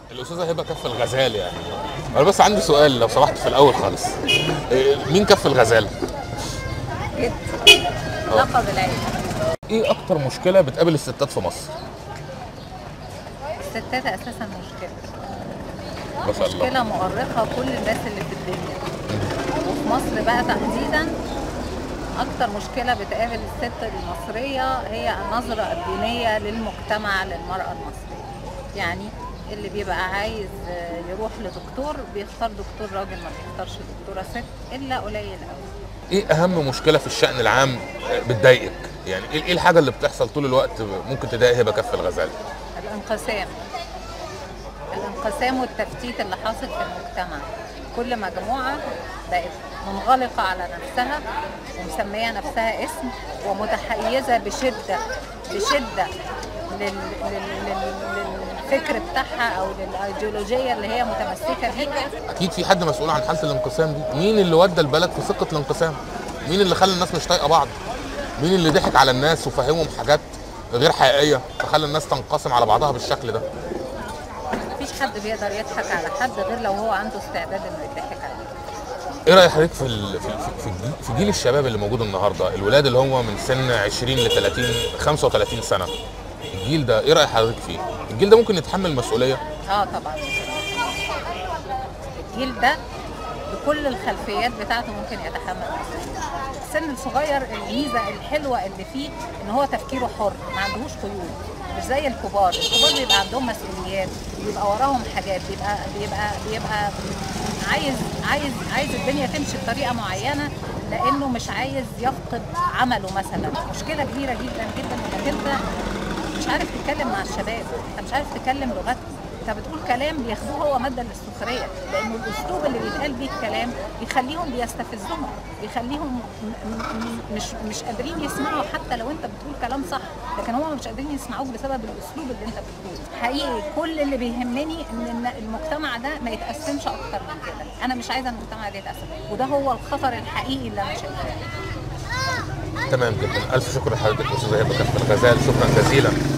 الاستاذه هبه كف الغزال يعني انا بس عندي سؤال لو سمحت في الاول خالص إيه، مين كف الغزال جد لقب العيله ايه اكتر مشكله بتقابل الستات في مصر الستات اساسا مشكله ما شاء الله مشكله مؤرقه كل الناس اللي في الدنيا وفي مصر بقى تحديدا اكتر مشكله بتقابل الست المصريه هي النظره الدينيه للمجتمع للمراه المصريه يعني اللي بيبقى عايز يروح لدكتور بيختار دكتور راجل ما بيختارش دكتوره ست الا قليل قوي ايه اهم مشكله في الشان العام بتضايقك يعني ايه إيه الحاجه اللي بتحصل طول الوقت ممكن تضايق هبه كف الغزال الانقسام الانقسام والتفتيت اللي حاصل في المجتمع كل مجموعة بقت منغلقة على نفسها ومسمية نفسها اسم ومتحيزة بشدة بشدة لل... لل... لل... للفكر بتاعها أو للأيديولوجية اللي هي متمسكة بيها اكيد في حد مسؤول عن حاله الانقسام دي مين اللي ودى البلد في سكه الانقسام مين اللي خلى الناس مش طايقه بعض مين اللي ضحك على الناس وفهمهم حاجات غير حقيقيه فخلى الناس تنقسم على بعضها بالشكل ده مفيش حد بيقدر يضحك على حد غير لو هو عنده استعداد إنه يضحك عليه ايه راي حضرتك في ال... في في الجيل, في جيل الشباب اللي موجود النهارده الولاد اللي هم من سن 20 ل 30 35 سنه الجيل ده ايه راي حضرتك فيه الجيل ده ممكن يتحمل مسؤوليه اه طبعا الجيل ده بكل الخلفيات بتاعته ممكن يتحمل مسؤولية. السن الصغير الميزه الحلوه اللي فيه ان هو تفكيره حر ما عندهوش قيود مش زي الكبار الكبار بيبقى عندهم مسؤوليات بيبقى وراهم حاجات بيبقى بيبقى بيبقى عايز عايز عايز الدنيا تمشي بطريقه معينه لانه مش عايز يفقد عمله مثلا مشكله كبيره جدا جدا انك انت مش عارف تتكلم مع الشباب انت مش عارف تتكلم لغتهم انت بتقول كلام بياخدوه هو ماده للسخريه لانه الاسلوب اللي بيتقال بيه الكلام بيخليهم بيستفزهم بيخليهم م- م- مش مش قادرين يسمعوا حتى لو انت بتقول كلام صح لكن هم مش قادرين يسمعوك بسبب الاسلوب اللي انت بتقوله حقيقي كل اللي بيهمني ان الن- المجتمع ده ما يتقسمش اكتر من كده انا مش عايزه المجتمع ده يتقسم وده هو الخطر الحقيقي اللي انا شايفاه تمام جدا الف شكر لحضرتك استاذه هبه كف الغزال شكرا جزيلا